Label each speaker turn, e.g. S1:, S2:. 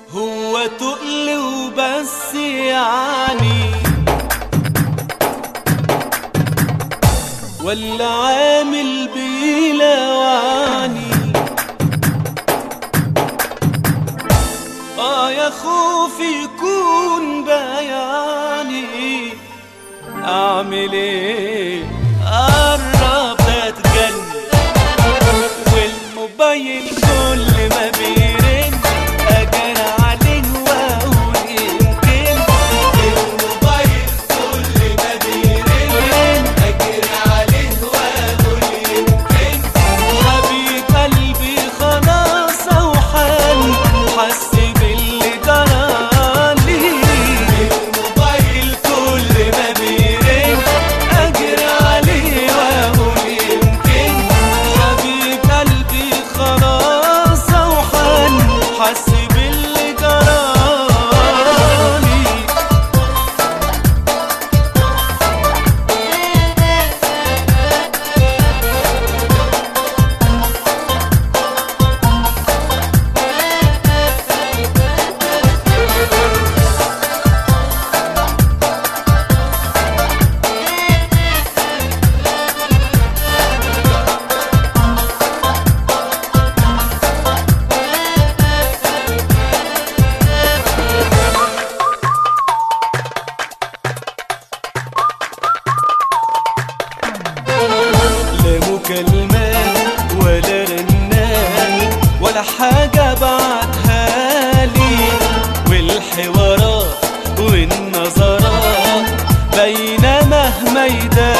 S1: هو تقل وبس يعني ولا عامل بيلوعني اه يا خوفي يكون بياني اعمل ايه قرب اتجنن والموبايل كل ما بيرن اجرى عليه واقول يمكن الموبايل كل ما بيرن اجري عليه واقول يمكن حبيب قلبي خلاص اوحل حس باللي جرالي الموبايل كل ما بيرن اجري عليه واقول يمكن حبيب قلبي خلاص اوحل حس باللي جرالي لا مكالمات ولا رنات ولا حاجة بعتها لي والحوارات والنظرات باينة مهما يداري